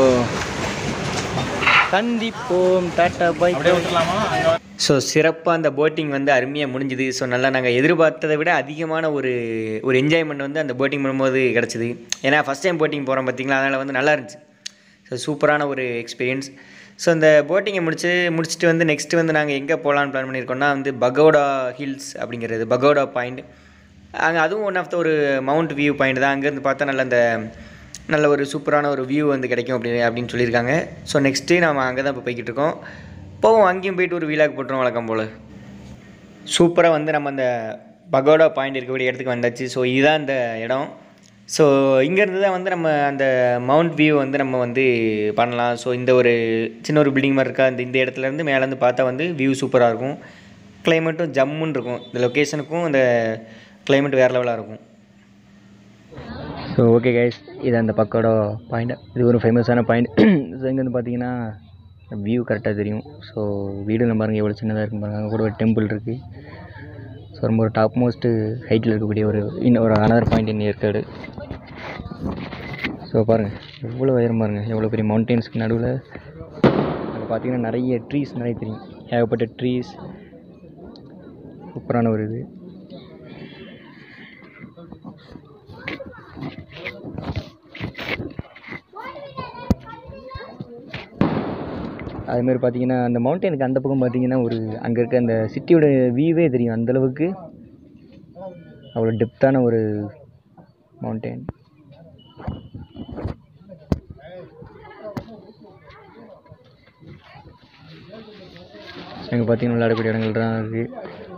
சந்திப்போம் டாட்டா பை ஸோ சிறப்பாக அந்த போட்டிங் வந்து அருமையாக முடிஞ்சுது ஸோ நல்லா நாங்கள் எதிர்பார்த்ததை விட அதிகமான ஒரு ஒரு என்ஜாய்மெண்ட் வந்து அந்த போட்டிங் பண்ணும்போது கிடச்சிது ஏன்னா ஃபஸ்ட் டைம் போட்டிங் போகிறோம் பார்த்தீங்களா அதனால் வந்து நல்லா இருந்துச்சு ஸோ சூப்பரான ஒரு எக்ஸ்பீரியன்ஸ் ஸோ இந்த போட்டிங்கை முடிச்சு முடிச்சுட்டு வந்து நெக்ஸ்ட்டு வந்து நாங்கள் எங்கே போகலான்னு பிளான் பண்ணியிருக்கோம்னா வந்து பகோடா ஹில்ஸ் அப்படிங்கிறது பகோடா பாயிண்ட் அங்கே அதுவும் ஒன் ஆஃப் த ஒரு மவுண்ட் வியூ பாயிண்ட் தான் அங்கேருந்து பார்த்தா நல்ல அந்த நல்ல ஒரு சூப்பரான ஒரு வியூ வந்து கிடைக்கும் அப்படி அப்படின்னு சொல்லியிருக்காங்க ஸோ நெக்ஸ்ட்டு நம்ம அங்கே தான் இப்போ போய்கிட்டு இருக்கோம் போவோம் அங்கேயும் போயிட்டு ஒரு வீலாக் போட்டுருவோம் வழக்கம் போல் சூப்பராக வந்து நம்ம அந்த பகோடா பாயிண்ட் இருக்கக்கூடிய இடத்துக்கு வந்தாச்சு ஸோ இதுதான் இந்த இடம் ஸோ இங்கேருந்து தான் வந்து நம்ம அந்த மவுண்ட் வியூ வந்து நம்ம வந்து பண்ணலாம் ஸோ இந்த ஒரு சின்ன ஒரு பில்டிங் மாதிரி இருக்கா இந்த இந்த இடத்துலேருந்து மேலேருந்து பார்த்தா வந்து வியூ சூப்பராக இருக்கும் கிளைமேட்டும் ஜம்முன்னு இருக்கும் இந்த லொக்கேஷனுக்கும் இந்த கிளைமேட் வேறு லெவலாக இருக்கும் ஸோ ஓகே கைஸ் இது அந்த பக்கோட பாயிண்ட் இது ஒரு ஃபேமஸான பாயிண்ட் ஸோ இங்கேருந்து பார்த்தீங்கன்னா வியூ கரெக்டாக தெரியும் ஸோ வீடு பாருங்கள் எவ்வளோ சின்னதாக இருக்கும் பாருங்கள் அங்கே கூட ஒரு டெம்பிள் இருக்குது ஸோ ரொம்ப ஒரு டாப் மோஸ்ட்டு ஹைட்டில் இருக்கக்கூடிய ஒரு இன்னும் ஒரு another point in Yercaud so பாருங்கள் எவ்வளோ உயரம் பாருங்கள் எவ்வளோ பெரிய மவுண்டெயின்ஸ்க்கு நடுவில் அங்கே பார்த்தீங்கன்னா நிறைய ட்ரீஸ் நிறைய தெரியும் ஏகப்பட்ட ட்ரீஸ் சூப்பரான ஒரு இது அதுமாரி பார்த்தீங்கன்னா அந்த மவுண்டனுக்கு அந்த பக்கம் பார்த்தீங்கன்னா ஒரு அங்கே இருக்க அந்த சிட்டியோட வியூவே தெரியும் அந்தளவுக்கு அவ்வளோ டெப்த்தான ஒரு மவுண்டன் அங்கே பார்த்தீங்கன்னா விளையாடக்கூடிய இடங்கள் தான் இருக்குது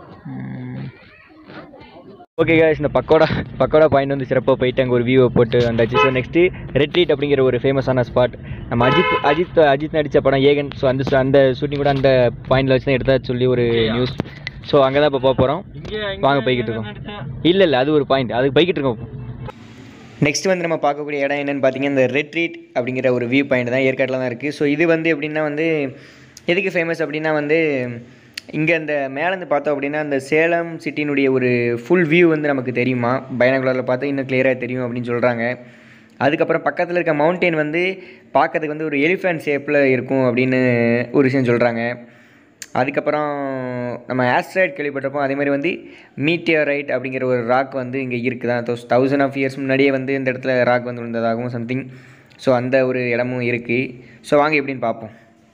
ஓகே guys இந்த பக்கோடா பக்கோடா பாயிண்ட் வந்து சிறப்பாக போயிட்டு அங்கே ஒரு வியூவை போட்டு வந்தாச்சு ஸோ நெக்ஸ்ட்டு ரெட்ரீட் அப்படிங்கிற ஒரு ஃபேமஸான ஸ்பாட் நம்ம அஜித் அஜித் அஜித் நடித்த படம் ஏகன் ஸோ அந்த அந்த ஷூட்டிங் கூட அந்த பாயிண்டில் வச்சு தான் எடுத்தா சொல்லி ஒரு நியூஸ் ஸோ அங்கே தான் இப்போ போக போகிறோம் வாங்க போய்கிட்டு இருக்கோம் இல்லை இல்லை அது ஒரு பாயிண்ட் அதுக்கு போய்கிட்டு இருக்கோம் நெக்ஸ்ட் வந்து நம்ம பார்க்கக்கூடிய இடம் என்னென்னு பார்த்தீங்கன்னா இந்த ரெட்ரீட் அப்படிங்கிற ஒரு வியூ பாயிண்ட் தான் ஏற்காட்டில் தான் இருக்குது ஸோ இது வந்து எப்படின்னா வந்து எதுக்கு ஃபேமஸ் அப்படின்னா வந்து இங்கே இந்த மேலேருந்து பார்த்தோம் அப்படின்னா இந்த சேலம் சிட்டினுடைய ஒரு ஃபுல் வியூ வந்து நமக்கு தெரியுமா பைனாகுலரில் பார்த்தா இன்னும் கிளியராக தெரியும் அப்படின்னு சொல்கிறாங்க அதுக்கப்புறம் பக்கத்தில் இருக்க மவுண்டெயின் வந்து பார்க்கறதுக்கு வந்து ஒரு எலிஃபென்ட் ஷேப்பில் இருக்கும் அப்படின்னு ஒரு விஷயம் சொல்கிறாங்க அதுக்கப்புறம் நம்ம ஆஸ்ட்ராய்ட் கேள்விப்பட்டிருப்போம் அதே மாதிரி வந்து மீட்டியரைட் அப்படிங்கிற ஒரு ராக் வந்து இங்கே இருக்குதான் தௌசண்ட் ஆஃப் இயர்ஸ் முன்னாடியே வந்து இந்த இடத்துல ராக் வந்து விழுந்ததாகவும் சம்திங் ஸோ அந்த ஒரு இடமும் இருக்குது ஸோ வாங்க எப்படின்னு பார்ப்போம்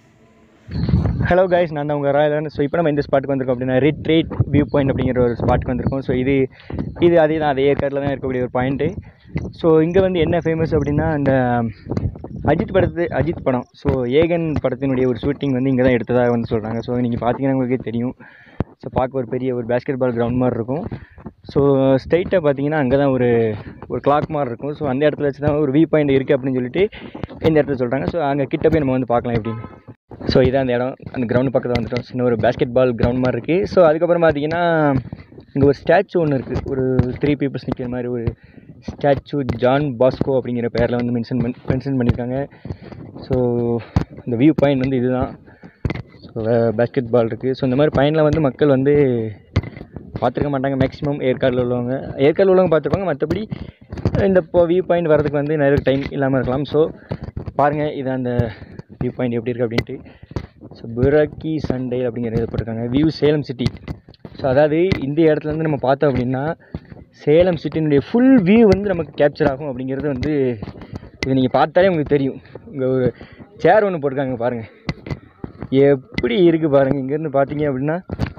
ஹலோ கைஸ் நான் தான் உங்கள் ராயலன் ஸோ இப்போ நம்ம இந்த ஸ்பாட்டுக்கு வந்திருக்கோம் அப்படின்னா ரிட்ரீட் வியூ பாயிண்ட் அப்படிங்கிற ஒரு ஸ்பாட்டுக்கு வந்திருக்கோம் ஸோ இது இது அதே தான் அதே ஏற்காட்டில் தான் இருக்கக்கூடிய ஒரு பாயிண்ட்டு ஸோ இங்கே வந்து என்ன ஃபேமஸ் அப்படின்னா இந்த அஜித் படத்து அஜித் படம் ஸோ ஏகன் படத்தினுடைய ஒரு ஷூட்டிங் வந்து இங்கே தான் எடுத்ததாக வந்து சொல்கிறாங்க ஸோ நீங்கள் பார்த்தீங்கன்னா உங்களுக்கே தெரியும் ஸோ பார்க்க ஒரு பெரிய ஒரு பேஸ்கெட் பால் கிரவுண்ட் மாதிரி இருக்கும் ஸோ ஸ்ட்ரைட்டாக பார்த்தீங்கன்னா அங்கே தான் ஒரு ஒரு கிளாக் மாதிரி இருக்கும் ஸோ அந்த இடத்துல வச்சு தான் ஒரு வியூ பாயிண்ட் இருக்குது அப்படின்னு சொல்லிட்டு இந்த இடத்துல சொல்கிறாங்க ஸோ அங்கே கிட்ட போய் நம்ம வந்து பார்க்கலாம் எப்படின்னு ஸோ இதான் அந்த இடம் அந்த கிரவுண்டு பக்கத்தில் வந்துட்டோம் சின்ன ஒரு பேஸ்கெட் பால் கிரவுண்ட் மாதிரி இருக்குது ஸோ அதுக்கப்புறம் பார்த்தீங்கன்னா இங்கே ஒரு ஸ்டாச்சு ஒன்று இருக்குது ஒரு த்ரீ பீப்புள்ஸ் நிற்கிற மாதிரி ஒரு ஸ்டாச்சு ஜான் பாஸ்கோ அப்படிங்கிற பேரில் வந்து மென்ஷன் பண்ணி மென்ஷன் பண்ணியிருக்காங்க ஸோ இந்த வியூ பாயிண்ட் வந்து இதுதான் ஸோ பேஸ்கெட் பால் இருக்குது ஸோ இந்த மாதிரி பாயிண்டில் வந்து மக்கள் வந்து பார்த்துருக்க மாட்டாங்க மேக்ஸிமம் ஏற்காடில் உள்ளவங்க ஏற்காடில் உள்ளவங்க பார்த்துருப்பாங்க மற்றபடி இந்த இப்போ வியூ பாயிண்ட் வரதுக்கு வந்து நிறைய டைம் இல்லாமல் இருக்கலாம் ஸோ பாருங்கள் இது அந்த வியூ பாயிண்ட் எப்படி இருக்குது அப்படின்ட்டு ஸோ புராக்கி சண்டே அப்படிங்கிற இது போட்டிருக்காங்க வியூ சேலம் சிட்டி ஸோ அதாவது இந்த இடத்துலேருந்து நம்ம பார்த்தோம் அப்படின்னா சேலம் சிட்டினுடைய ஃபுல் வியூ வந்து நமக்கு கேப்சர் ஆகும் அப்படிங்கிறது வந்து இது நீங்கள் பார்த்தாலே உங்களுக்கு தெரியும் இங்கே ஒரு சேர் ஒன்று போட்டிருக்காங்க பாருங்கள் எப்படி இருக்குது பாருங்கள் இங்கேருந்து பார்த்தீங்க அப்படின்னா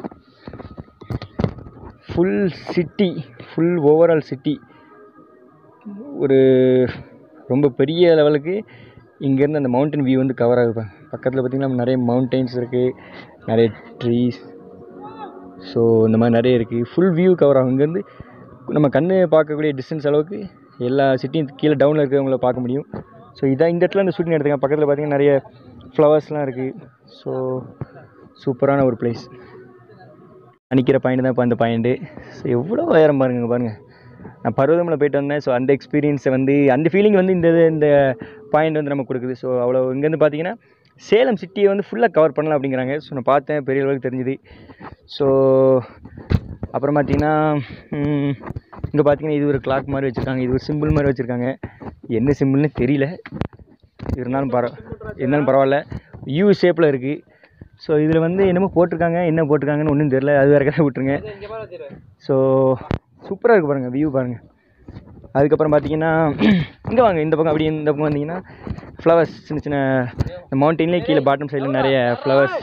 full city full overall city ஒரு ரொம்ப பெரிய லெவலுக்கு இங்கேருந்து அந்த மவுண்டன் வியூ வந்து கவர் ஆகுது பக்கத்தில் பார்த்திங்கன்னா நிறைய மவுண்டெயின்ஸ் இருக்குது நிறைய ட்ரீஸ் ஸோ இந்த மாதிரி நிறைய இருக்குது ஃபுல் வியூ கவர் ஆகும் இங்கேருந்து நம்ம கண் பார்க்கக்கூடிய டிஸ்டன்ஸ் அளவுக்கு எல்லா சிட்டியும் கீழே டவுனில் இருக்கிறவங்கள பார்க்க முடியும் ஸோ இதான் இந்த இடத்துல இந்த ஷூட்டிங் எடுத்துங்க பக்கத்தில் பார்த்திங்கன்னா நிறைய ஃப்ளவர்ஸ்லாம் இருக்குது ஸோ சூப்பரான ஒரு பிளேஸ் நிற்கிற பாயிண்ட் தான் இப்போ அந்த பாயிண்ட்டு ஸோ எவ்வளோ உயரம் பாருங்க பாருங்கள் நான் பருவதமலை போயிட்டு வந்தேன் ஸோ அந்த எக்ஸ்பீரியன்ஸை வந்து அந்த ஃபீலிங் வந்து இந்த இந்த பாயிண்ட் வந்து நமக்கு கொடுக்குது ஸோ அவ்வளோ இங்கேருந்து பார்த்தீங்கன்னா சேலம் சிட்டியை வந்து ஃபுல்லாக கவர் பண்ணலாம் அப்படிங்கிறாங்க ஸோ நான் பார்த்தேன் பெரிய அளவுக்கு தெரிஞ்சுது ஸோ அப்புறம் பார்த்தீங்கன்னா இங்கே பார்த்தீங்கன்னா இது ஒரு கிளாக் மாதிரி வச்சுருக்காங்க இது ஒரு சிம்பிள் மாதிரி வச்சுருக்காங்க என்ன சிம்பிள்னு தெரியல இருந்தாலும் பரவ இருந்தாலும் பரவாயில்ல யூ ஷேப்பில் இருக்குது ஸோ இதில் வந்து என்னமோ போட்டிருக்காங்க என்ன போட்டிருக்காங்கன்னு ஒன்றும் தெரியல அது வேற கதை விட்டுருங்க ஸோ சூப்பராக இருக்குது பாருங்கள் வியூ பாருங்கள் அதுக்கப்புறம் பார்த்தீங்கன்னா இங்கே வாங்க இந்த பக்கம் அப்படி இந்த பக்கம் வந்தீங்கன்னா ஃப்ளவர்ஸ் சின்ன சின்ன மவுண்டெயின்லேயே கீழே பாட்டம் சைடில் நிறைய ஃப்ளவர்ஸ்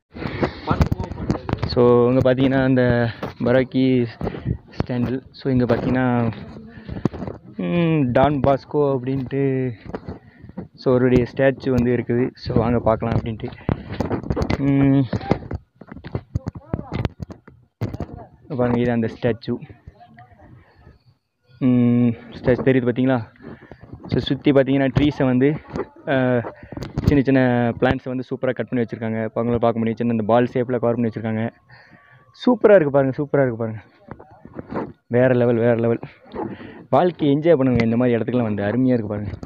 ஸோ இங்கே பார்த்தீங்கன்னா அந்த பராக்கி ஸ்டாண்டில் ஸோ இங்கே பார்த்தீங்கன்னா ம், டான் பாஸ்கோ அப்படின்ட்டு ஸோ அவருடைய ஸ்டாச்சு வந்து இருக்குது ஸோ வாங்க பார்க்கலாம் அப்படின்ட்டு ம், பாருங்க இது அந்த ஸ்டாச்சு ஸ்டாச்சு தெரியுது பார்த்தீங்களா ஸோ சுற்றி பார்த்தீங்கன்னா ட்ரீஸை வந்து அஹ், சின்ன சின்ன பிளான்ட்ஸை வந்து சூப்பராக கட் பண்ணி வச்சுருக்காங்க இப்போ அவங்கள பார்க்க முடியும் சின்ன இந்த பால் ஷேப்பில் கவர் பண்ணி வச்சுருக்காங்க சூப்பராக இருக்குது பாருங்கள் சூப்பராக இருக்குது பாருங்கள் வேறு லெவல் வேறு லெவல் வாழ்க்கையை என்ஜாய் பண்ணுங்க இந்த மாதிரி இடத்துக்குலாம் வந்து அருமையாக இருக்குது பாருங்கள்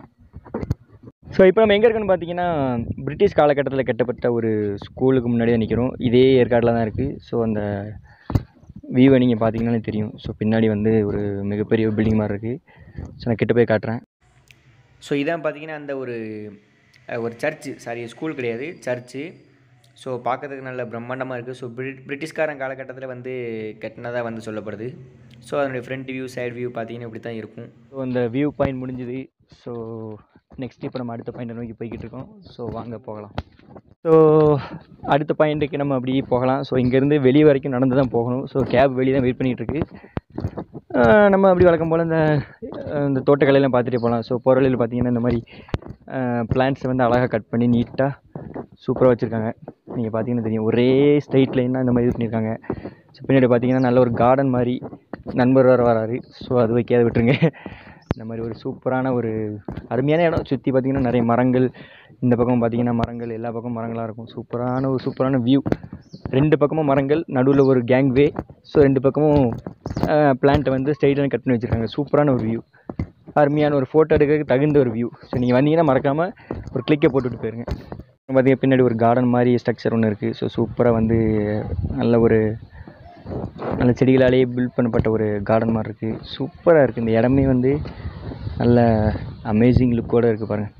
ஸோ இப்போ நம்ம எங்கே இருக்கோன்னு பார்த்தீங்கன்னா பிரிட்டிஷ் காலகட்டத்தில் கட்டப்பட்ட ஒரு ஸ்கூலுக்கு முன்னாடியே நிற்கிறோம் இதே ஏற்காடில் தான் இருக்குது ஸோ அந்த வியூவை நீங்கள் பார்த்தீங்கன்னாலே தெரியும் ஸோ பின்னாடி வந்து ஒரு மிகப்பெரிய பில்டிங் மாதிரி இருக்குது ஸோ நான் கிட்ட போய் காட்டுறேன் ஸோ இதான் பார்த்தீங்கன்னா அந்த ஒரு அஹ், ஒரு சர்ச்சு சாரி ஸ்கூல் கிடையாது சர்ச்சு ஸோ பார்க்கறதுக்கு நல்ல பிரம்மாண்டமாக இருக்குது ஸோ பிரிட் பிரிட்டிஷ்காரன் காலகட்டத்தில் வந்து கட்டினதாக வந்து சொல்லப்படுது ஸோ அதனுடைய ஃப்ரண்ட் வியூ சைடு வியூ பார்த்தீங்கன்னா இப்படி தான் இருக்கும் ஸோ அந்த வியூ பாயிண்ட் முடிஞ்சுது ஸோ நெக்ஸ்ட் இப்போ நம்ம அடுத்த பாயிண்ட்டை நோக்கி போய்கிட்டு இருக்கோம் ஸோ வாங்க போகலாம் ஸோ அடுத்த பாயிண்ட்டுக்கு நம்ம அப்படி போகலாம் ஸோ இங்கேருந்து வெளியே வரைக்கும் நடந்து தான் போகணும் ஸோ கேப் வெளியே தான் வெயிட் பண்ணிகிட்டு இருக்கு ஆஹ் நம்ம அப்படி வழக்கம் போல் இந்த அஹ் இந்த தோட்டக்கலையெல்லாம் பார்த்துட்டே போகலாம் ஸோ போகிற வழியில் பார்த்தீங்கன்னா இந்த மாதிரி பிளான்ட்ஸை வந்து அழகாக கட் பண்ணி நீட்டாக சூப்பராக வச்சுருக்காங்க நீங்கள் பார்த்தீங்கன்னா தெரியும் ஒரே ஸ்ட்ரைட் லைனாக இந்த மாதிரி இது பண்ணியிருக்காங்க ஸோ பின்னாடி பார்த்தீங்கன்னா நல்ல ஒரு கார்டன் மாதிரி நண்பர் வர வராரு ஸோ அது வைக்காத விட்டுருங்க இந்த மாதிரி ஒரு சூப்பரான ஒரு அருமையான இடம் சுற்றி பார்த்தீங்கன்னா நிறைய மரங்கள் இந்த பக்கம் பார்த்தீங்கன்னா மரங்கள் எல்லா பக்கமும் மரங்களாக இருக்கும் சூப்பரான ஒரு சூப்பரான வியூ ரெண்டு பக்கமும் மரங்கள் நடுவில் ஒரு கேங்வே ஸோ ரெண்டு பக்கமும் பிளான்ட்டை வந்து ஸ்ட்ரைட்டாக கட் பண்ணி வச்சுருக்காங்க சூப்பரான ஒரு வியூ அருமையான ஒரு ஃபோட்டோ எடுக்கிறதுக்கு தகுந்த ஒரு வியூ ஸோ நீங்கள் வந்தீங்கன்னா மறக்காமல் ஒரு கிளிக்கை போட்டுவிட்டு போயிருங்க பார்த்தீங்கன்னா பின்னாடி ஒரு கார்டன் மாதிரி ஸ்ட்ரக்சர் ஒன்று இருக்குது ஸோ சூப்பராக வந்து நல்ல ஒரு நல்ல செடிகளாலேயே பில்ட் பண்ணப்பட்ட ஒரு கார்டன் மாதிரி இருக்குது சூப்பராக இருக்குது இந்த இடமே வந்து நல்ல அமேசிங் லுக்கோடு இருக்குது பாருங்கள்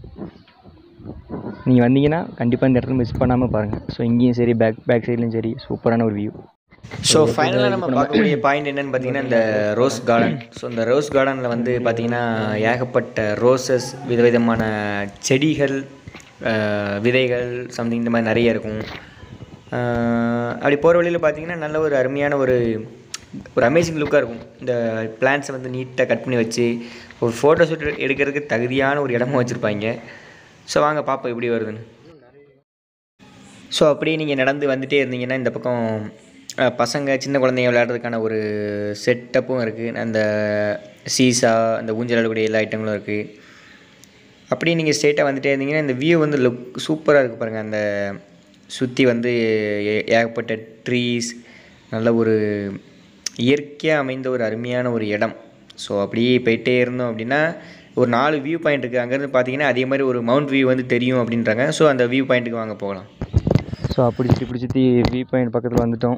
நீங்கள் வந்தீங்கன்னா கண்டிப்பாக இந்த இடத்துல மிஸ் பண்ணாமல் பாருங்கள் ஸோ இங்கேயும் சரி பேக் பேக் சைட்லையும் சரி சூப்பரான ஒரு வியூ ஸோ ஃபைனலாக நம்ம பார்க்கக்கூடிய பாயிண்ட் என்னன்னு பார்த்தீங்கன்னா இந்த ரோஸ் கார்டன் ஸோ இந்த ரோஸ் கார்டனில் வந்து பார்த்தீங்கன்னா ஏகப்பட்ட ரோசஸ் விதவிதமான செடிகள் அஹ், விதைகள் சம்திங் இந்த மாதிரி நிறைய இருக்கும் அஹ், அப்படி போகிற வழியில் பார்த்தீங்கன்னா நல்ல ஒரு அருமையான ஒரு ஒரு அமேசிங் லுக்காக இருக்கும் இந்த பிளான்ட்ஸை வந்து நீட்டாக கட் பண்ணி வச்சு ஒரு ஃபோட்டோ ஷூட் எடுக்கிறதுக்கு தகுதியான ஒரு இடமும் வச்சுருப்பாங்க ஸோ வாங்க பார்ப்போம் எப்படி வருதுன்னு ஸோ அப்படியே நீங்கள் நடந்து வந்துட்டே இருந்தீங்கன்னா இந்த பக்கம் அஹ், பசங்க சின்ன குழந்தைங்க விளையாடுறதுக்கான ஒரு செட்டப்பும் இருக்குது அந்த சீசா அந்த ஊஞ்சல் ஆடக்கூடிய எல்லா ஐட்டங்களும் இருக்குது அப்படியே நீங்கள் ஸ்ட்ரெயிட்டாக வந்துட்டே இருந்தீங்கன்னா இந்த வியூ வந்து லுக் சூப்பராக இருக்குது பாருங்கள் அந்த சுற்றி வந்து ஏ- ஏகப்பட்ட ட்ரீஸ் நல்ல ஒரு இயற்கையாக அமைந்த ஒரு அருமையான ஒரு இடம் ஸோ அப்படியே போயிட்டே இருந்தோம் அப்படின்னா ஒரு நாலு வியூ பாயிண்ட் இருக்குது அங்கேருந்து பார்த்தீங்கன்னா அதே மாதிரி ஒரு மவுண்ட் வியூ வந்து தெரியும் அப்படின்றாங்க ஸோ அந்த வியூ பாயிண்ட்டுக்கு வாங்க போகலாம் ஸோ அப்படி சுற்றி இப்படி சுற்றி வியூ பாயிண்ட் பக்கத்தில் வந்துட்டோம்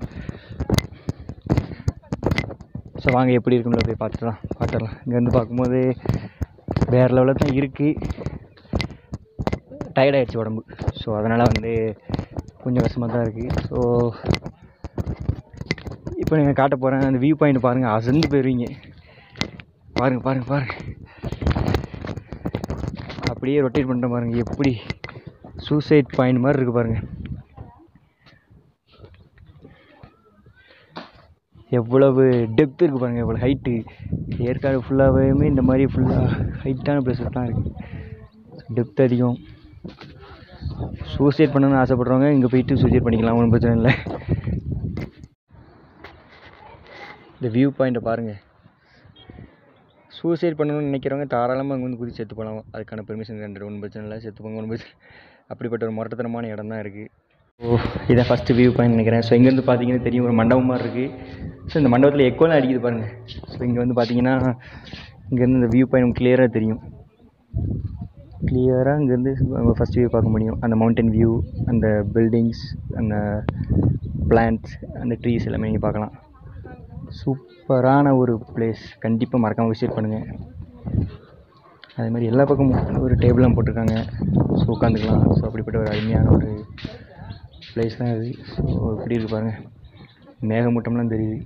ஸோ வாங்க எப்படி இருக்கும்ல போய் பார்த்துடலாம் பார்த்துடலாம் இங்கேருந்து பார்க்கும்போது வேறு லெவலில் தான் இருக்குது டயர்டாயிடுச்சு உடம்பு ஸோ அதனால் வந்து கொஞ்சம் கஷ்டமாக தான் இருக்குது ஸோ இப்போ நீங்கள் காட்ட போகிறேன் அந்த வியூ பாயிண்ட் பாருங்கள் அசந்து போயிருவீங்க பாருங்கள் பாருங்கள் பாருங்கள் அப்படியே ரொட்டேட் பண்ணுற பாருங்கள் எப்படி சூசைட் பாயிண்ட் மாதிரி இருக்குது பாருங்கள் எவ்வளவு டெப்த் இருக்குது பாருங்கள் எவ்வளோ ஹைட்டு ஏற்காடு ஃபுல்லாகவே இந்த மாதிரி ஃபுல்லாக ஹைட்டான பிளேஸஸ்லாம் இருக்குது டெப்த் அதிகம் சூசைட் பண்ணணும்னு ஆசைப்படுறவங்க இங்கே போயிட்டு சூசைட் பண்ணிக்கலாம் ஒன்றும் பிரச்சனை இல்லை இந்த வியூ பாயிண்ட்டை பாருங்கள் சூசைட் பண்ணணும்னு நினைக்கிறவங்க தாராளமாக அங்கே வந்து குதிச்சு செத்து போகலாம் அதுக்கான பெர்மிஷன் ரெண்டு ஒன்றும் பிரச்சனை இல்லை செத்து போங்க ஒன்றும் பிரச்சனை அப்படிப்பட்ட ஒரு முரட்டத்தனமான இடம் தான் இருக்குது ஓ இதான் ஃபஸ்ட்டு வியூ பாயிண்ட் நினைக்கிறேன் ஸோ இங்கேருந்து பார்த்தீங்கன்னா தெரியும் ஒரு மண்டபம் மாதிரி இருக்குது ஸோ இந்த மண்டபத்தில் எக்கோலாம் அடிக்குது பாருங்கள் ஸோ இங்கே வந்து பார்த்தீங்கன்னா இங்கேருந்து இந்த வியூ பாயிண்ட் கிளியராக தெரியும் கிளியராக இங்கேருந்து ஃபஸ்ட் வியூ பார்க்க முடியும் அந்த மவுண்டன் வியூ அந்த பில்டிங்ஸ் அந்த பிளான்ட்ஸ் அந்த ட்ரீஸ் எல்லாமே நீங்கள் பார்க்கலாம் சூப்பரான ஒரு பிளேஸ் கண்டிப்பாக மறக்காமல் விசிட் பண்ணுங்கள் அதே மாதிரி எல்லா பக்கமும் ஒரு டேபிளாக போட்டிருக்காங்க ஸோ உட்காந்துக்கலாம் ஸோ அப்படிப்பட்ட ஒரு அருமையான ஒரு பிளேஸ் தான் இது ஸோ எப்படி இருக்கு பாருங்கள் மேகமூட்டம்லாம் தெரியுது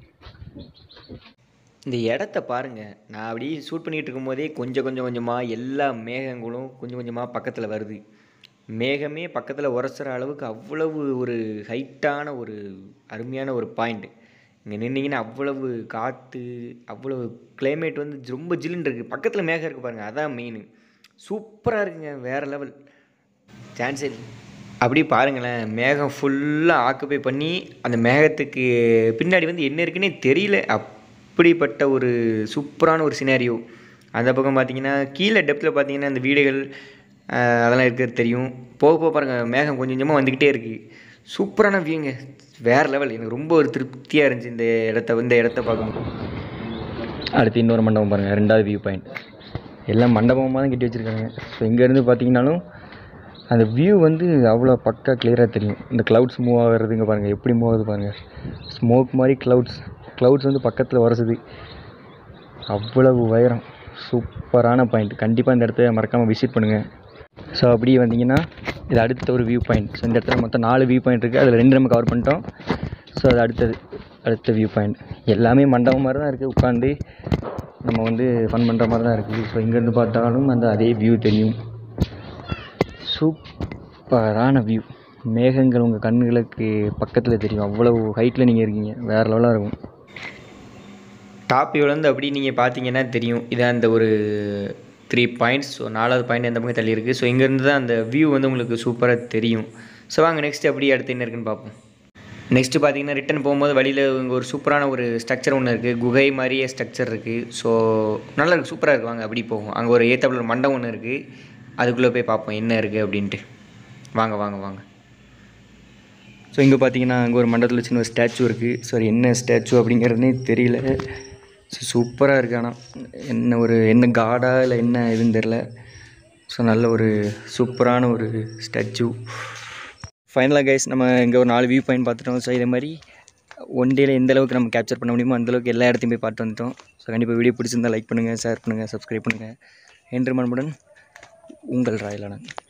இந்த இடத்த பாருங்கள் நான் அப்படியே ஷூட் பண்ணிகிட்டு இருக்கும்போதே கொஞ்சம் கொஞ்சம் கொஞ்சமாக எல்லா மேகங்களும் கொஞ்சம் கொஞ்சமாக பக்கத்தில் வருது மேகமே பக்கத்தில் உரசுற அளவுக்கு அவ்வளவு ஒரு ஹைட்டான ஒரு அருமையான ஒரு பாயிண்ட் இங்கே நின்னீங்கன்னா அவ்வளவு காற்று அவ்வளவு கிளைமேட் வந்து ரொம்ப ஜில்லுன்னு இருக்குது பக்கத்தில் மேகம் இருக்குது பாருங்கள் அதான் மெயின் சூப்பராக இருக்குங்க வேறு லெவல் சான்ஸே இல்லை அப்படியே பாருங்களேன் மேகம் ஃபுல்லாக ஆக்குப்பை பண்ணி அந்த மேகத்துக்கு பின்னாடி வந்து என்ன இருக்குன்னே தெரியல அப்படிப்பட்ட ஒரு சூப்பரான ஒரு சினாரியோ அந்த பக்கம் பார்த்தீங்கன்னா கீழே டெப்த்தில் பார்த்தீங்கன்னா அந்த வீடுகள் ஆஹ், அதெல்லாம் இருக்கிறது தெரியும் போக போக பாருங்கள் மேகம் கொஞ்சம் கொஞ்சமாக வந்துக்கிட்டே இருக்குது சூப்பரான வியூங்க வேறு லெவல் எனக்கு ரொம்ப ஒரு திருப்தியாக இருந்துச்சு இந்த இடத்த இந்த இடத்த பார்க்கும்போது அடுத்து இன்னொரு மண்டபம் பாருங்கள் ரெண்டாவது வியூ பாயிண்ட் எல்லாம் மண்டபமாக தான் கட்டி வச்சுருக்காங்க ஸோ இங்கேருந்து பார்த்தீங்கன்னாலும் அந்த வியூ வந்து அவ்வளோ பக்கா கிளியராக தெரியும் இந்த க்ளவுட்ஸ் மூவ் ஆகிறது இங்கே பாருங்கள் எப்படி மூவ் ஆகுது பாருங்கள் ஸ்மோக் மாதிரி க்ளவுட்ஸ் க்ளவுட்ஸ் வந்து பக்கத்தில் வரசுது அவ்வளவு உயரம் சூப்பரான பாயிண்ட் கண்டிப்பாக இந்த இடத்த மறக்காமல் விசிட் பண்ணுங்கள் ஸோ அப்படியே வந்தீங்கன்னா இது அடுத்த ஒரு வியூ பாயிண்ட் ஸோ இந்த இடத்துல மொத்தம் நாலு வியூ பாயிண்ட் இருக்குது அதில் ரெண்டு நம்ம கவர் பண்ணிட்டோம் ஸோ அது அடுத்தது அடுத்த வியூ பாயிண்ட் எல்லாமே மண்டபம் மாதிரி தான் இருக்குது உட்காந்து நம்ம வந்து ஃபன் பண்ணுற மாதிரி தான் இருக்குது ஸோ இங்கேருந்து பார்த்தாலும் அந்த அதே வியூ தெரியும் சூப்பரான வியூ மேகங்கள் உங்கள் கண்களுக்கு பக்கத்தில் தெரியும் அவ்வளவு ஹைட்டில் நீங்கள் இருக்கீங்க வேறு லெவலாக இருக்கும் டாப் வியூலேருந்து அப்படி நீங்கள் பார்த்தீங்கன்னா தெரியும் இதான் அந்த ஒரு த்ரீ பாயிண்ட்ஸ் ஸோ நாலாவது பாயிண்ட் எந்த பக்கம் தள்ளி இருக்குது ஸோ இங்கேருந்து தான் அந்த வியூ வந்து உங்களுக்கு சூப்பராக தெரியும் ஸோ வாங்க நெக்ஸ்ட் அப்படி அடுத்து என்ன இருக்குன்னு பார்ப்போம் நெக்ஸ்ட்டு பார்த்தீங்கன்னா ரிட்டன் போகும்போது வழியில் இங்கே ஒரு சூப்பரான ஒரு ஸ்ட்ரக்சர் ஒன்று இருக்குது குகை மாதிரியே ஸ்ட்ரக்சர் இருக்குது ஸோ நல்லா இருக்குது சூப்பராக இருக்குது வாங்க அப்படி போகும் அங்கே ஒரு ஏத்தாப்புல ஒரு மண்டபம் ஒன்று இருக்குது அதுக்குள்ளே போய் பார்ப்போம் என்ன இருக்குது அப்படின்ட்டு வாங்க வாங்க வாங்க ஸோ இங்கே பார்த்தீங்கன்னா அங்கே ஒரு மண்டபத்தில் சின்ன ஒரு ஸ்டாச்சு இருக்குது ஸோ அது என்ன ஸ்டாச்சு அப்படிங்கிறதுனே தெரியல ஸோ சூப்பராக இருக்குது ஆனால் என்ன ஒரு என்ன காடா இல்லை என்ன இதுன்னு தெரில ஸோ நல்ல ஒரு சூப்பரான ஒரு ஸ்டாச்சு ஃபைனலாக கைஸ் நம்ம இங்கே ஒரு நாலு வியூ பாயிண்ட் பார்த்துட்டோம் ஸோ இதே மாதிரி ஒன் டேல எந்த அளவுக்கு நம்ம கேப்சர் பண்ண முடியுமோ அந்த அளவுக்கு எல்லா இடத்தையும் போய் பார்த்து வந்துட்டோம் ஸோ கண்டிப்பாக வீடியோ பிடிச்சிருந்தா லைக் பண்ணுங்கள் ஷேர் பண்ணுங்கள் சப்ஸ்கிரைப் பண்ணுங்கள் என்று மண்புடன் உங்கள் ராயலானன்